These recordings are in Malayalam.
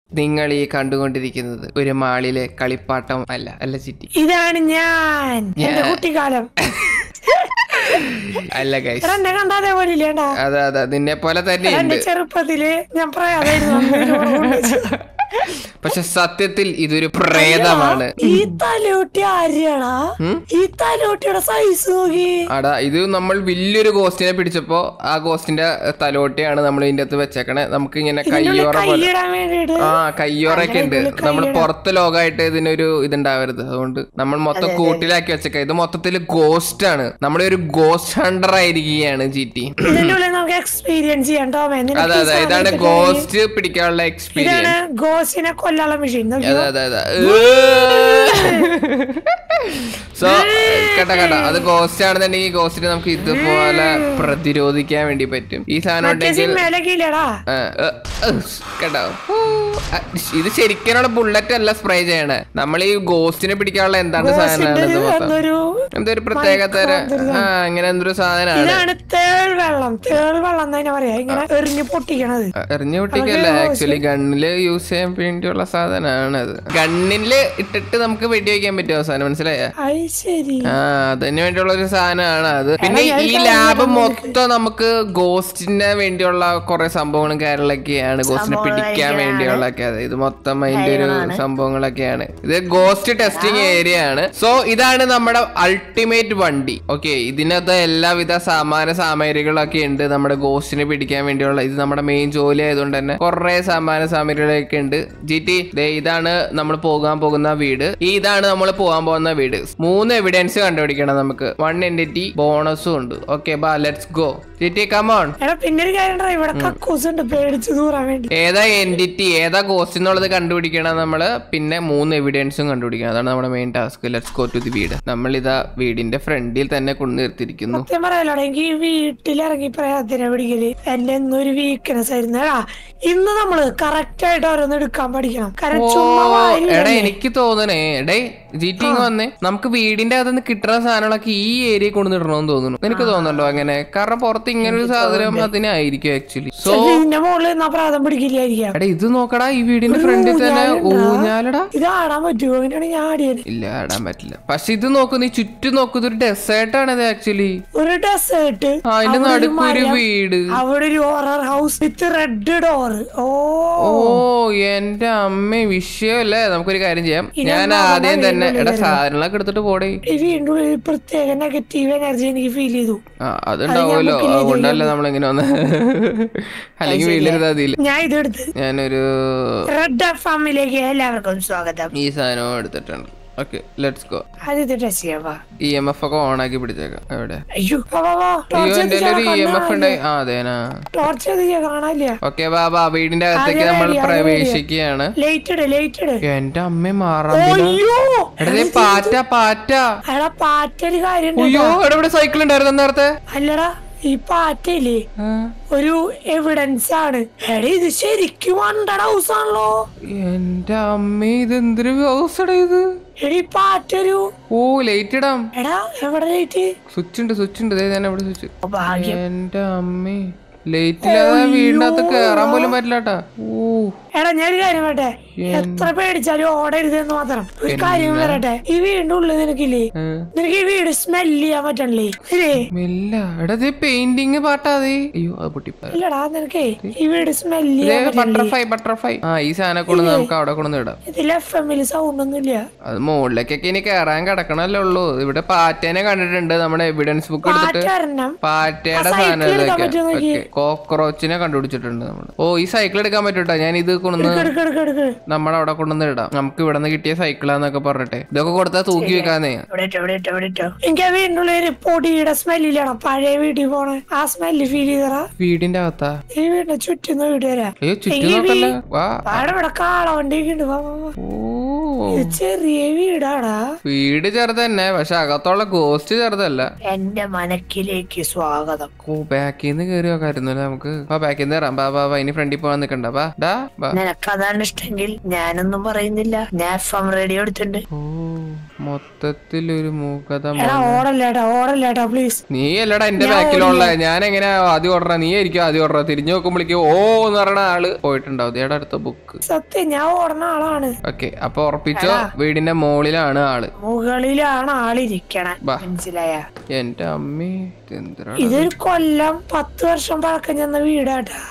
നിങ്ങൾ ഈ കണ്ടുകൊണ്ടിരിക്കുന്നത് ഒരു മാളിലെ കളിപ്പാട്ടം അല്ല അല്ല ചിറ്റി ഇതാണ് ഞാൻ എന്റെ കുട്ടിക്കാലം അല്ല ഗൈസ് എടാ, എന്നെ കണ്ടാ അതേപോലെ ഇല്ലേണ്ടാ അതെ അതെ നിന്നെ പോലെ തന്നെ എന്റെ ഉണ്ട് ചെറുപ്പത്തില് ഞാൻ പ്രയാതായിരുന്നു അമ്മേനെ ഇവിടെ കൊണ്ടുവച്ചു. പക്ഷെ സത്യത്തിൽ ഇതൊരു പ്രേതമാണ് ഈ തലയോട്ടി ആരെയാടാ ഈ തലയോട്ടിയുടെ സൈസ് നോക്കി അടാ ഇത് നമ്മൾ വലിയൊരു ഗോസ്റ്റിനെ പിടിച്ചപ്പോ ആ ഗോസ്റ്റിന്റെ തലോട്ടിയാണ് നമ്മൾ ഇതിന്റെ അകത്ത് വെച്ചേക്കണേ നമുക്ക് ഇങ്ങനെ കയ്യോറ പോലെ കൈയിടാൻ വേണ്ടിട്ട് ആ കയ്യോറൊക്കെ ഉണ്ട് നമ്മൾ പുറത്ത് ലോകമായിട്ട് ഇതിനൊരു ഇതുണ്ടാവരുത് അതുകൊണ്ട് നമ്മൾ മൊത്തം കൂട്ടിലാക്കി വെച്ചേക്ക ഇത് മൊത്തത്തിൽ ഗോസ്റ്റ് ആണ് നമ്മുടെ ഒരു ഗോസ്റ്റ് ഹണ്ടർ ആയിരിക്കുകയാണ് ജി ടി ഇതിന്റെ ഉള്ളിൽ നമുക്ക് എക്സ്പീരിയൻസ് ചെയ്യാം ടോമേ നിനക്ക് അതെ ഈ അതെ സാധനം ഇതാണ് എടുത്തിട്ട് ഗോസ്റ്റ് പിടിക്കാനുള്ള എക്സ്പീരിയൻസ് ഇതാണ് ഗോസിനെ കൊല്ലാനുള്ള മെഷീൻ നോക്കി അതെ അതെ അതെ സോ കേട്ടോ കേട്ടോ അത് ഗോസ്റ്റ് ആണെന്നുണ്ടെങ്കിൽ ഗോസ്റ്റിനെ നമുക്ക് ഇതുപോലെ പ്രതിരോധിക്കാൻ വേണ്ടി പറ്റും ഈ സാധനം ഉണ്ടെങ്കിൽ സിനിമയിലൊക്കെ ഇല്ലടാ ആ, ആ, ആ, കേട്ടോ ആ, ഇത് ശരിക്കുള്ള ബുള്ളറ്റ് അല്ല സ്പ്രേ ചെയ്യണേ നമ്മൾ ഈ ഗോസ്റ്റിനെ പിടിക്കാനുള്ള എന്താണ് സാധനമാണ് ഇത് മൊത്തം എന്തൊരു എന്തൊരു പ്രത്യേക തരം ആ അങ്ങനെ എന്തൊരു സാധനമാണ് ഇതാണ് തേൾ വെള്ളം തേൾ വെള്ളം എന്നതിനെ പറയാ ഇങ്ങനെ എറിഞ്ഞ് പൊട്ടിക്കണത് എറിഞ്ഞു പൊട്ടിക്കല്ല ആക്ച്വലി ഗണ്ണില് യൂസ് ചെയ്യാൻ വേണ്ടിയുള്ള സാധനമാണ് അത് ഗണ്ണില് ഇട്ടിട്ട് നമുക്ക് വെടിവെക്കാൻ പറ്റും അവസാനം മനസ്സിലായ അത് ശരി ആ അതിന് വേണ്ടിയുള്ള ഒരു സാധനമാണ് അത് പിന്നെ ഈ ലാബ് മൊത്തം നമുക്ക് ഗോസ്റ്റിന് വേണ്ടിയുള്ള കുറെ സംഭവങ്ങളും കാര്യങ്ങളൊക്കെയാണ് ഗോസ്റ്റിനെ പിടിക്കാൻ വേണ്ടിയുള്ള ഒക്കെ അതെ ഇത് മൊത്തം അതിന്റെ ഒരു സംഭവങ്ങളൊക്കെയാണ് ഇത് ഗോസ്റ്റ് ടെസ്റ്റിംഗ് ഏരിയ ആണ് സോ ഇതാണ് നമ്മുടെ അൾട്ടിമേറ്റ് വണ്ടി ഓക്കെ ഇതിനകത്ത് എല്ലാവിധ സാമാന സാമഗ്രികളൊക്കെ ഉണ്ട് നമ്മുടെ ഗോസ്റ്റിനെ പിടിക്കാൻ വേണ്ടിയുള്ള ഇത് നമ്മുടെ മെയിൻ ജോലി ആയതുകൊണ്ട് തന്നെ കുറെ സാമാന സാമഗ്രികളൊക്കെ ഉണ്ട് ജി ടി ഇതാണ് നമ്മൾ പോകാൻ പോകുന്ന വീട് ഈ ഇതാണ് നമ്മൾ പോകാൻ പോകുന്ന വീട് മൂന്ന് എവിഡൻസ് കണ്ടുപിടിക്കണം നമുക്ക് വൺ എൻറ്റിറ്റി ബോണസും ഉണ്ട് ഓക്കെ ബാ let's go G T come on എടാ പിന്നെ ഒരു കാര്യം ഉണ്ടോ, ഇവിടെ കക്കൂസ് ഉണ്ട് പേടിച്ച് ദൂറാൻ വേണ്ടി ഏതാ എൻറ്റിറ്റി ഏതാ ഗോസ്റ്റ് എന്നുള്ളത് കണ്ടുപിടിക്കണം നമ്മള് പിന്നെ മൂന്ന് എവിഡൻസും കണ്ടുപിടിക്കണം അതാണ് നമ്മുടെ main task let's go to the വീട് നമ്മൾ ഇതാ വീടിന്റെ ഫ്രണ്ടിൽ തന്നെ കൊണ്ടു നിർത്തിയിരിക്കുന്നു സത്യം പറയാലോടെ എനിക്ക് ഈ വീട്ടിലിറങ്ങി പ്രയാത്തിനെ പിടിക്കല് എന്റെ എന്നൊരു വീക്ക്നെസ് ആയിരുന്നു എടാ ഇന്ന് നമ്മള് കറക്റ്റ് ആയിട്ട് ഓരോന്ന് എടുക്കാൻ പഠിക്കണം കാരണം ചുമ്മാ വാരി എടാ എനിക്ക് തോന്നണേ എടേ ജി ടി വന്നേ നമുക്ക് വീടിന്റെ അകത്തുനിന്ന് കിട്ടുന്ന സാധനങ്ങളൊക്കെ ഈ ഏരിയ കൊണ്ടുവന്നിടണമെന്ന് തോന്നുന്നു എനിക്ക് തോന്നുന്നുണ്ടോ അങ്ങനെ കാരണം പുറത്ത് ഇങ്ങനെ ഒരു സാധനം അതിനായിരിക്കും ആക്ച്വലി സോ ഇതിന്റെ മുകളിൽ നിന്നാ പ്രാതം പിടിക്കില്ലായിരിക്കാം എടാ ഇത് നോക്കടാ ഈ വീടിന്റെ ഫ്രണ്ടിൽ തന്നെ ഊഞ്ഞാലടാ ഇത് ആടാൻ പറ്റുമോ അങ്ങനെയാണ് ഞാൻ ആടിയത് ഇല്ല ആടാൻ പറ്റില്ല പക്ഷെ ഇത് നോക്കൂ നീ ചുറ്റും നോക്കൂ ഇതൊരു ഡെസേർട്ട് ആണ് ഇത് ആക്ച്വലി ഒരു ഡെസേർട്ട് ആ അതിന്റെ നടുക്കൊരു വീട് അവിടെ ഒരു horror house with red door ഓ ഓ എന്റെ അമ്മ വിഷയമല്ലേ നമുക്കൊരു കാര്യം ചെയ്യാം ഞാൻ ആദ്യം തന്നെ എടാ സാധനങ്ങളൊക്കെ എടുത്തിട്ട് പോടേ ഈ വീണ്ടും ഒരു പ്രത്യേക നെഗറ്റീവ് എനർജി എനിക്ക് ഫീൽ ചെയ്തു ആ അതുണ്ടാവുമല്ലോ അതുകൊണ്ടല്ലേ നമ്മളിങ്ങനെ വന്ന് അല്ലെങ്കിൽ വീട്ടിലിരുന്നാ മതിയില്ല ഞാൻ ഇതെടുത്ത് ഞാനൊരു റെഡ് ഫാമിലേക്ക് എല്ലാവർക്കും സ്വാഗതം ഈ സാധനവും എടുത്തിട്ടുണ്ട് ഓക്കെ ലെറ്റ്സ് ഗോ ആദ്യത്തെ ടെസ്റ്റ് ചെയ്യാം വാ. ഇ എം എഫ് ഒക്കെ ഓൺ ആക്കി പിടിച്ചേക്കാം എവിടെ അയ്യോ വാ, വാ, വാ. അയ്യോ ടോർച്ച് എന്റെ കത്തിച്ചാ ഒരു ഇ എം എഫ് കാണാനില്ല. ഉണ്ട് ആ അതേനാ ടോർച്ച് കത്തിച്ചാ കാണാനില്ല ഓക്കെ ബാ ബാ വീടിന്റെ അകത്തേക്ക് അത് നമ്മൾ ready, അത് പ്രവേശിക്കുകയാണ് ലൈറ്റ് ഇട് ലൈറ്റ് ഇട് എന്റെ അമ്മ മാറാൻ അയ്യോ എടാ ദേ പാറ്റ പാറ്റ അയാളെ പാറ്റൊരു കാര്യം അയ്യോ എടാ ഇവിടെ സൈക്കിൾ ഉണ്ടായിരുന്നു നേരത്തെ അല്ലടാ ഈ പാറ്റയില്ലേ ഒരു എവിഡൻസ് ആണ് എടാ ഇത് ശരിക്കും വണ്ടട ഹൗസ് ആണല്ലോ എന്റെ അമ്മ ഇത് എന്തൊരു വ്യവസ്ഥടാ ഇത് എടി ഈ പാറ്റ ഒരു ഓ ലൈറ്റ് ഇടാം എടാ എവിടെ ലൈറ്റ് സ്വിച്ച് ഉണ്ട് സ്വിച്ച് ഉണ്ട് ദേ തന്നെ ഇവിടെ സ്വിച്ച് ഭാഗ്യം എന്റെ അമ്മേ ലൈറ്റില്ലാതെ വീടിനകത്ത് കേറാൻ പോലും പറ്റില്ലാട്ടാ ഓ എടാ ഞാൻ ഒരു കാര്യം പറയട്ടെ എത്ര പേടിച്ചാലും ഓടരുത് എന്ന് മാത്രം ഒരു കാര്യം പറയട്ടെ ഈ വീടിന്റെ ഉള്ളിൽ നിനക്കില്ലേ ഏ. നിനക്ക് ഈ വീട് സ്മെല് ചെയ്യാൻ പറ്റണില്ലേ ഇല്ലേ മെല്ല എടാ ഇത് പെയിന്റിങ് പാട്ടാതെ അയ്യോ അത് പൊട്ടിപ്പോയി ഇല്ലടാ നിനക്കേ ഈ വീട് സ്മെല് ചെയ്യാൻ പറ്റണില്ലേ ബട്ടർഫ്ലൈ ബട്ടർഫ്ലൈ ആ ഈ സാധനം കൊണ്ട് നമുക്ക് അവിടെ കൊണ്ടു ഇടാം ഇതിൽ എഫ് എമ്മിൽ സൗണ്ട് ഒന്നും ഇല്ല അത് മുകളിലേക്കൊക്കെ ഇനി കേറാൻ കിടക്കണല്ലേ ഉള്ളൂ ഇവിടെ പാറ്റേനെ കണ്ടിട്ടുണ്ട് നമ്മുടെ എവിഡൻസ് ബുക്ക് എടുത്തിട്ട് കാരണം പാറ്റയുടെ ആ സാധനം cycle എടുക്കാൻ ഇതൊക്കെ പറ്റുമോ നോക്കിയേ? കോക്രോച്ചിനെ കണ്ടുപിടിച്ചിട്ടുണ്ട് നമ്മൾ ഓ ഈ സൈക്കിൾ എടുക്കാൻ പറ്റൂട്ടാ ഞാൻ ഇത് കൊണ്ടുവന്ന് എടുക്ക് എടുക്ക് എടുക്ക് നമ്മുടെ അവിടെ കൊണ്ടുവന്ന് ഇടാം നമുക്ക് ഇവിടെ നിന്ന് കിട്ടിയ സൈക്കിളാന്നൊക്കെ പറഞ്ഞിട്ടെ ഇതൊക്കെ കൊടുത്താൽ തൂക്കി വെക്കാന്നേ ഇവിടെ ഇട്ടോ, ഇവിടെ ഇട്ടോ, ഇവിടെ ഇട്ടോ. എനിക്ക് ആ വീടിന്റെ ഉള്ളിൽ ഒരു പൊടിയുടെ സ്മെല്ലിലാണ് പഴയ വീട്ടിൽ പോണ ആ സ്മെല്ല് ഫീൽ ചെയ്തറാ വീടിന്റെ അകത്താ ഈ വീടിന്റെ ചുറ്റുന്ന വീട് വരാ അയ്യോ ചുറ്റും നോക്കല്ലേ വാ അവിടെ ഇവിടെ കാളവണ്ടിയൊക്കെ ഉണ്ട് വാ, വാ, വാ. ഓ ഇത് ചെറിയ വീടാടാ വീട് ചെറുത് തന്നെ പക്ഷെ അകത്തുള്ള ഗോസ്റ്റ് ചെറുതല്ല എന്റെ മനക്കിലേക്ക് സ്വാഗതം ഓ ബാക്കിൽ നിന്ന് കയറി നോക്കായിരുന്നല്ലേ നമുക്ക് ആ ബാക്കിൽ നിന്ന് കയറാം ബാ ബാ ബാ ഇനി ഫ്രണ്ടിൽ പോകാൻ നിൽക്കണ്ട ബാ ഡാ ബാ നിനക്കതാണ് ഇഷ്ടമെങ്കിൽ ഞാനൊന്നും പറയുന്നില്ല ഞാൻ എഫ് എം റേഡിയോ എടുത്തിട്ടുണ്ട് ഓ മൊത്തത്തിലൊരു മൂകത എടാ ഓടല്ലേട്ടാ ഓടല്ലേട്ടാ പ്ലീസ് നീ അല്ലടാ എന്റെ ബാക്കിലുള്ള ഞാൻ എങ്ങനെ ആദ്യം ഓർഡർ നീ ആയിരിക്കും ആദ്യം ഓർഡർ തിരിഞ്ഞു നോക്കുമ്പോഴേക്കും ഓ എന്ന് പറയുന്ന ആള് പോയിട്ടുണ്ടാവും ഇതേടെ അടുത്ത ബുക്ക് സത്യം ഞാൻ ഓടുന്ന ആളാണ് ഓക്കെ അപ്പൊ ഉറപ്പിച്ചോ വീടിന്റെ മോളിലാണ് ആള് മുകളിലാണ് ആളിരിക്കണേ ബാ. മനസ്സിലായ എന്റെ അമ്മേ ഇതെന്തിനാ ഇതൊരു കൊല്ലം പത്ത് വർഷം പഴക്കം ചെന്ന വീടാട്ടാ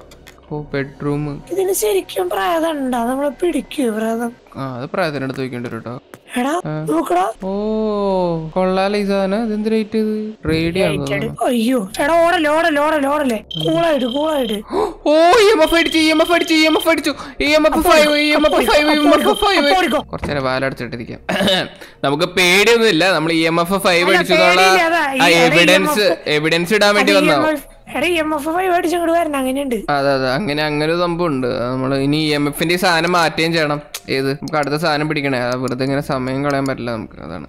ഓ ബെഡ്റൂം ഇതിന് ശരിക്കും പ്രേതം ഉണ്ടാ നമ്മളെ പിടിക്കൂ പ്രേതം ആ അത് പ്രായത്തിനടുത്ത് വെക്കേണ്ടി വരും കേട്ടോ എടാ നോക്കടാ ഓ കൊള്ളാലോ ഈ സാധനം ഇതെന്ത് റേറ്റ് ഇത് റേഡിയോ ആണ് അയ്യോ എടാ ഓടല്ലേ ഓടല്ലേ ഓടല്ലേ ഓടല്ലേ കൂളായിട്ട് കൂളായിട്ട് ഓ ഇ എം എഫ് അടിച്ചു ഇ എം എഫ് അടിച്ചു ഇ എം എഫ് അടിച്ചു E M F five E M F five E M F five ഓടിക്കോ. കുറച്ചേരം വാലടച്ചിട്ടിരിക്കാം നമുക്ക് പേടിയൊന്നുമില്ല നമ്മൾ ഇ എം എഫ് ഫൈവ് അടിച്ചു എന്നുള്ള പേടിയില്ല, അതാ. ഈ ആ എടാ, എവിഡൻസ് എവിഡൻസ് ഇടാൻ വേണ്ടി വന്നോ എടാ എം എഫ് ഫൈവ് അടിച്ച് അങ്ങോട്ട് വരണം അങ്ങനെയുണ്ട് അതെ അതെ അങ്ങനെ അങ്ങനെ ഒരു സംഭവം ഉണ്ട് നമ്മൾ ഇനി ഇ എം എഫിന്റെ സാധനം മാറ്റുകയും ചെയ്യണം ഏത് നമുക്ക് അടുത്ത സാധനം പിടിക്കണേ അത് വെറുതെ ഇങ്ങനെ സമയം കളയാൻ പറ്റില്ല നമുക്ക് അതാണ്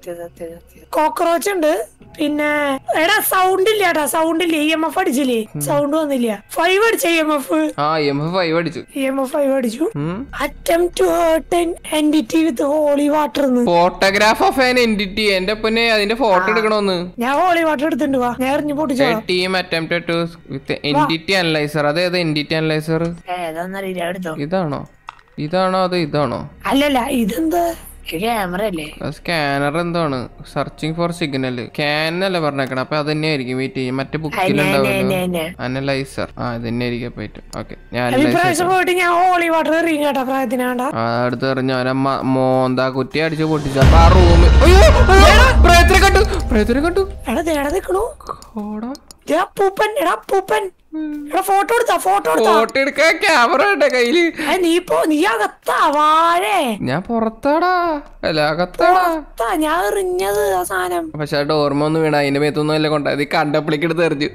കോക്രോച്ച് ഉണ്ട് പിന്നെ എടാ സൗണ്ട് ഇല്ല ഏട്ടാ സൗണ്ട് ഇല്ല ഇ എം എഫ് അടിച്ചില്ലേ സൗണ്ട് വന്നില്ല ഫൈവ് അടിച്ച ഇ എം എഫ് ആ ഇ എം എഫ് ഫൈവ് അടിച്ചു ഇ എം എഫ് ഫൈവ് അടിച്ചു ഉം. Attempt to hurt entity with holy water photograph of an entity എന്റെ പൊന്നെ അതിന്റെ ഫോട്ടോ എടുക്കണോന്ന് ഞാൻ ഹോളി വാട്ടർ എടുത്തിട്ടുണ്ട് വാ ഞാൻ എറിഞ്ഞു പൊട്ടിച്ചോളാം team attempt to with entity analyser അതേത് എന്റിറ്റി അനലൈസർ ഏതാന്നറിയില്ല എടുത്തോ ഇതാണോ ഇതാണോ അത് ഇതാണോ അല്ലല്ല ഇതെന്താ ക്യാമറ അല്ലേ സ്കാനർ എന്താണ് സെർച്ചിങ് ഫോർ സിഗ്നൽ സ്കാൻ അല്ലേ പറഞ്ഞേക്കണം അപ്പൊ അത് തന്നെ ആയിരിക്കും വെയിറ്റ് ചെയ്യും മറ്റേ ബുക്കിലുണ്ടാവുമല്ലോ അനലൈസർ ആ ഇത് തന്നെ ആയിരിക്കും പറ്റും ഓക്കെ ഞാൻ അനലൈസർ ഇപ്രാവശ്യം പോയിട്ട് ഞാൻ ഹോളി വാട്ടർ എറിയും കേട്ടോ പ്രായത്തിനാണ്ട ആ അടുത്ത് എറിഞ്ഞു അവനെ മ- മോന്താ കുറ്റി അടിച്ച് പൊട്ടിച്ചു അപ്പൊ ആ റൂമിൽ പ്രേതരെ കണ്ടു പ്രേതരെ കണ്ടു എടാ ദേടാ നിക്കണു ഓടാ ദേ അപ്പൂപ്പൻ എടാ അപ്പൂപ്പൻ എടാ ഫോട്ടോ എടുത്താ ഫോട്ടോ എടുത്താ ഫോട്ടോ എടുക്കാൻ ക്യാമറ ഉണ്ട് കയ്യില് ഏ, നീ പോ നീ അകത്താ വാഴേ ഞാൻ പുറത്താടാ അല്ല അകത്താടാ അകത്താ ഞാൻ എറിഞ്ഞത് ആ സാധനം പക്ഷെ ആ ഓർമ്മ ഒന്നും വീണ അതിന്റെ മേത്തൊന്നും അല്ല കൊണ്ടായത് കണ്ടപ്പളിക്ക് എടുത്ത് എറിഞ്ഞു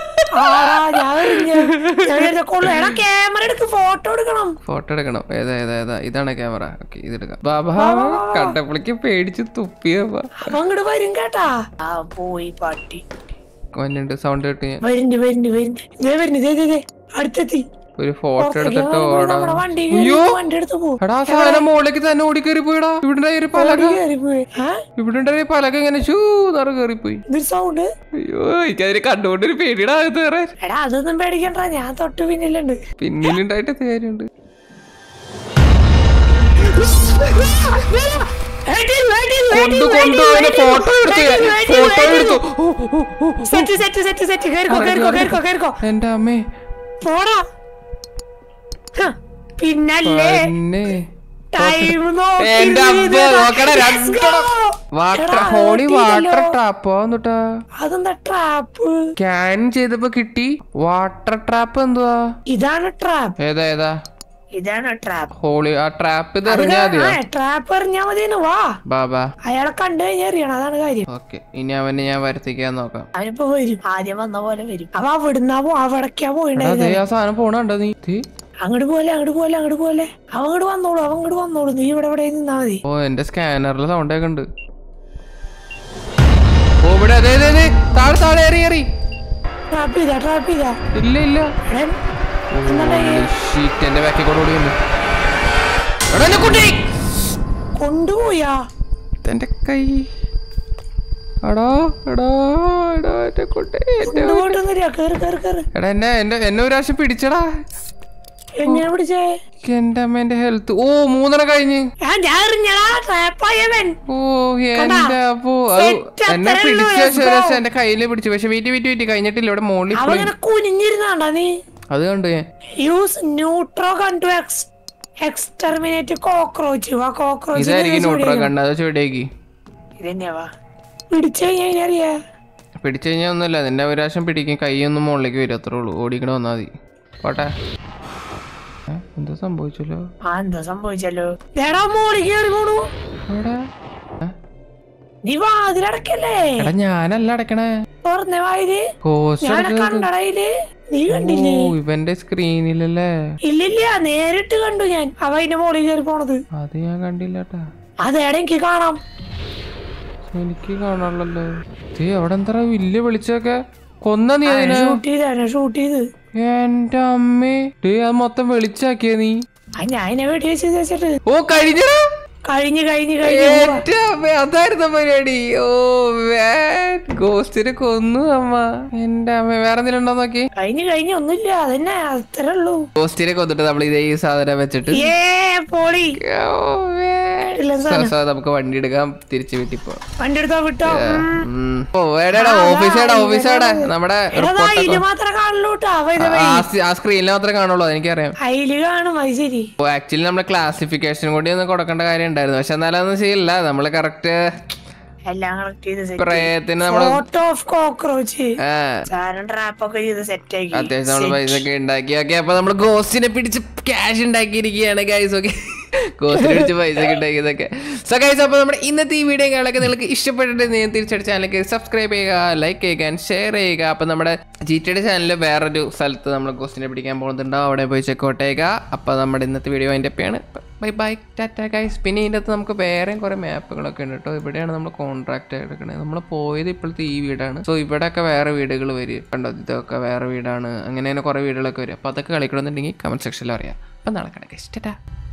ആടാ ഞാൻ എറിഞ്ഞ ഞാൻ വിചാരിച്ച കൊള്ളു എടാ ക്യാമറ എടുക്ക് ഫോട്ടോ എടുക്കണം ഫോട്ടോ എടുക്കണം ഏതാ ഏതാ ഏതാ ഇതാണ് ക്യാമറ ഓക്കെ ഇതെടുക്കാം ബാബാ കണ്ടപ്പളിക്ക് പേടിച്ച് തുപ്പിയപ്പാ അപ്പൊ അങ്ങോട്ട് വരും കേട്ടാ ആ പോയി പട്ടി കൊന്നുണ്ട് സൗണ്ട് കേട്ട് ഞാൻ വരുന്നുണ്ട് വരുന്നുണ്ട് വരുന്നുണ്ട് ദേ വരുന്നു ദേ ദേ ദേ അടുത്തെത്തി ഒരു ഫോട്ടോ പുറത്തേക്ക് എടുത്തിട്ട് പോയി ഓടാം നമ്മുടെ വണ്ടി അയ്യോ വണ്ടി എടുത്ത് പോകും എടാ ആ സാധനം മുകളിലേക്ക് തന്നെ ഓടിക്കേറി പോയിടാ ഇവിടെ ഒരു പലക കയറിപ്പോയി ആ ഇവിടെ ഒരു പലക ഇങ്ങനെ ഷൂ നിറ കയറിപ്പോയി ഇതൊരു സൗണ്ട് അയ്യോ എനിക്കതിന് കണ്ടുകൊണ്ട് ഒരു പേടിയുടെ അകത്ത് കയറാൻ എടാ അതൊന്നും പേടിക്കണ്ട ഞാൻ തൊട്ട് പിന്നിലുണ്ട് പിന്നിലുണ്ടായിട്ട് കാര്യമുണ്ട് കൊണ്ടു കൊണ്ടു അവന് ഫോട്ടോ എടുത്തു ഫോട്ടോ എടുത്തു ഓ, ഓ, ഓ, ഓ. സെറ്റ് സെറ്റ് സെറ്റ് സെറ്റ് കേറിക്കോ കേറിക്കോ കേറിക്കോ കേറിക്കോ എന്റെ അമ്മേ പോടാ ഹ, പിന്നല്ലേ പിന്നെ ടൈം എന്റെ അമ്മ നോക്കണ രണ്ടെണ്ണം വാട്ടർ ഹോളി വാട്ടർ ട്രാപ്പോ എന്നിട്ടാ അതെന്താ ട്രാപ്പ് സ്കാൻ ചെയ്തപ്പോ കിട്ടി വാട്ടർ ട്രാപ്പ് എന്തുവാ ഇതാണ് ട്രാപ്പ് ഏതാ ഏതാ ഇതാണ് ട്രാപ്പ് ഹോളി ആ ട്രാപ്പ് ഇത് എറിഞ്ഞാ മതിയോ ട്രാപ്പ് എറിഞ്ഞാ മതിയെന്ന് വാ ബാബാ അയാളെ കണ്ടു കഴിഞ്ഞാൽ അറിയണം അതാണ് കാര്യം ഓക്കെ ഇനി അവനെ ഞാൻ വരുത്തിക്കാൻ നോക്കാം അവനിപ്പോ വരും ആദ്യം വന്ന പോലെ വരും അപ്പൊ അവിടുന്നാ പോ അവിടേക്കാ എടാ, പോയിണ്ടായത് ദേ ആ സാധനം പോണുണ്ടോ നീ ദേ. അങ്ങോട്ട് പോലെ അങ്ങോട്ട് പോലെ അങ്ങോട്ട് പോലെ അവ അങ്ങോട്ട് വന്നോളൂ അവ അങ്ങോട്ട് വന്നോളൂ നീ ഇവിടെ ഇവിടെ നിന്നാ മതി ഓ എന്റെ സ്കാനറിൽ സൗണ്ട് ഒക്കെ ഉണ്ട് ഓ ഇവിടെ അതെ അതെ അതെ താഴെ താഴെ ഏറി ഏറി ട്രാപ്പ് ചെയ്താ ട്രാപ്പ് ചെയ്താ ഇല്ല ഇല്ല എടാ, ഷീറ്റ് എന്റെ ബാക്കിൽ കൂടെ ഓടി വന്നു എടാ എന്നെ കുട്ടി കൊണ്ടുപോയാ എന്റെ കൈ എടാ എടാ എടാ എന്റെ കുട്ടി എന്റെ കൊണ്ടുപോയിട്ടൊന്നുമില്ല കേറ് കേറ് കേറ് എടാ എന്നെ എന്നെ എന്നെ ഒരു പ്രാവശ്യം പിടിച്ചടാ എങ്ങനെ പിടിച്ചേ എന്റെ അമ്മ എന്റെ ഹെൽത്ത് ഓ മൂന്നര കഴിഞ്ഞ് ആ ഞാൻ എറിഞ്ഞടാ ട്രാപ്പായവൻ ഓ എന്റെ അപ്പോ അത് Set എന്നെ അത്രേ ഉള്ളൂ, പിടിച്ച let's go. ശേഷം എന്റെ കയ്യില് പിടിച്ചു പക്ഷെ വീട്ടി വീട്ടി വീട്ടി കഴിഞ്ഞിട്ടില്ല ഇവിടെ മോളിൽ അവ ഇങ്ങനെ കുനിഞ്ഞിരുന്നാണ്ടാ നീ അത് കണ്ടു ഞാൻ യൂസ് ന്യൂട്രോ കണ്ടു എക്സ് എക്സ്റ്റർമിനേറ്റ് കോക്രോച്ച് വാ കോക്രോച്ച് ഇതായിരിക്കും നോട്ടോ കണ്ട അത് ചെടിയാക്കി ഇതന്നെയാ പിടിച്ചു കഴിഞ്ഞാൽ അറിയാ പിടിച്ചു കഴിഞ്ഞാൽ ഒന്നുമില്ല അതിന്റെ ഒരു പ്രാവശ്യം പിടിക്കും കൈയൊന്നും മുകളിലേക്ക് വരും അത്രേ ഉള്ളൂ ഓടിക്കണ വന്നാൽ മതി പോട്ടെ ഏ, എന്താ സംഭവിച്ചല്ലോ ആ എന്താ സംഭവിച്ചല്ലോ എടാ മോളി കേറി പോണു എവിടെ ഏ? നീ വാതിലടക്കല്ലേ എടാ ഞാനല്ല അടക്കണേ തുറന്ന വായില് കോസ്റ്റ് ഞാൻ കണ്ടടയില് നീ ഓ കണ്ടില്ലേ ഇവന്റെ സ്ക്രീനിലല്ലേ ഇല്ലില്ല നേരിട്ട് കണ്ടു ഞാൻ അവ അതിന്റെ മോളിൽ കയറി പോണത് അത് ഞാൻ കണ്ടില്ലട്ടാ അതേടെ എനിക്ക് കാണാം എനിക്ക് കാണാനുള്ളല്ലോ ദേ അവിടെ എന്താ വലിയ വിളിച്ചൊക്കെ കൊന്ന നീ അതിനെ ഷൂട്ട് ചെയ്താണ് ഷൂട്ട് ചെയ്ത് എന്റെ അമ്മേ ഡേ അത് മൊത്തം വെളിച്ചാക്കിയ നീ ആ ഞാൻ അതിനെ വെടി വെച്ച് വെച്ചിട്ട് ഓ കഴിഞ്ഞടാ കഴിഞ്ഞ് കഴിഞ്ഞ് കഴിഞ്ഞ് എന്റെ അമ്മ അതായിരുന്നു പരിപാടി ഓ ഗോസ്റ്റിനെ കൊന്നു അമ്മ എന്റെ അമ്മ വേറെ എന്തെങ്കിലും ഉണ്ടോ നോക്കി കഴിഞ്ഞ് കഴിഞ്ഞ് ഒന്നുമില്ല അതന്നെ അത്രേ ഉള്ളൂ ഗോസ്റ്റിനെ കൊന്നിട്ട് നമ്മൾ ഇതേ ഈ സാധനം വെച്ചിട്ട് ഏ പോളി ഓ, man. ഇല്ല സോ, സോ, നമുക്ക് വണ്ടി എടുക്കാം തിരിച്ചു വീട്ടിൽ പോവാം വണ്ടി എടുത്തോ വിട്ടോ ഉം. ഓ എടാ ഓഫീസേടാ ഓഫീസേടാ നമ്മുടെ എടാ ഇത് മാത്രമേ കാണുള്ളൂ കേട്ടോ അവ ആ സ്- ആ സ്ക്രീനിൽ മാത്രമേ കാണുള്ളൂ എനിക്കറിയാം അയില് കാണും അത് ശരി ആക്ച്വലി നമ്മൾ ക്ലാസിഫിക്കേഷൻ കൂടി ഒന്ന് കൊടുക്കേണ്ട കാര്യം ഉണ്ടായിരുന്നു പക്ഷെ എന്നാലും അതൊന്നും ചെയ്യില്ല നമ്മള് കറക്റ്റ് എല്ലാം കണക്ട് ചെയ്ത് പ്രയത്തിന് നമ്മള് ഫോട്ടോ ഓഫ് കോക്രോച്ച് ആ, സാധനം ട്രാപ്പ് ഒക്കെ ചെയ്ത് സെറ്റ് ആക്കി അത്യാവശ്യം നമ്മള് പൈസ ഒക്കെ ഉണ്ടാക്കി ഓക്കെ അപ്പൊ നമ്മള് ഗോസ്റ്റിനെ പിടിച്ച് ക്യാഷ് ഉണ്ടാക്കിയിരിക്കുകയാണ് ഗൈസ് ഓക്കെ ഗോസ്റ്റിനെ പിടിച്ച് പൈസ ഒക്കെ ഉണ്ടാക്കിയതൊക്കെ സോ ഗൈസ് അപ്പൊ നമ്മുടെ ഇന്നത്തെ ഈ വീഡിയോ കാണൊക്കെ നിങ്ങൾക്ക് ഇഷ്ടപ്പെട്ടിട്ട് നിങ്ങൾ തിരിച്ചടിച്ച ചാനലിലേക്ക് സബ്സ്ക്രൈബ് ചെയ്യുക ലൈക്ക് ചെയ്യുക ഷെയർ ചെയ്യുക അപ്പൊ നമ്മുടെ ജി ടിയുടെ ചാനലിൽ വേറൊരു സ്ഥലത്ത് നമ്മൾ ഗോസ്റ്റിനെ പിടിക്കാൻ പോകുന്നുണ്ടോ അവിടെ പോയി ചെക്കൗട്ട് ചെയ്യുക അപ്പൊ നമ്മുടെ ഇന്നത്തെ വീഡിയോ അതിൻ്റെ ഒക്കെയാണ് ബൈ ബൈ ടാറ്റ ഗൈസ് പിന്നെ ഇതിൻ്റെ അകത്ത് നമുക്ക് വേറെയും കുറേ മാപ്പുകളൊക്കെ ഉണ്ട് കേട്ടോ ഇവിടെയാണ് നമ്മൾ കോൺട്രാക്ട് എടുക്കണത് നമ്മൾ പോയത് ഇപ്പോഴത്തെ ഈ വീടാണ് സോ ഇവിടെയൊക്കെ വേറെ വീടുകൾ വരും കണ്ടോ ഇതൊക്കെ വേറെ വീടാണ് അങ്ങനെ തന്നെ കുറേ വീടുകളൊക്കെ വരും അപ്പോൾ അതൊക്കെ കളിക്കണമെന്നുണ്ടെങ്കിൽ കമൻറ്റ് സെക്ഷനിൽ അറിയാം അപ്പം നാളെ കിടക്കാം ടാറ്റ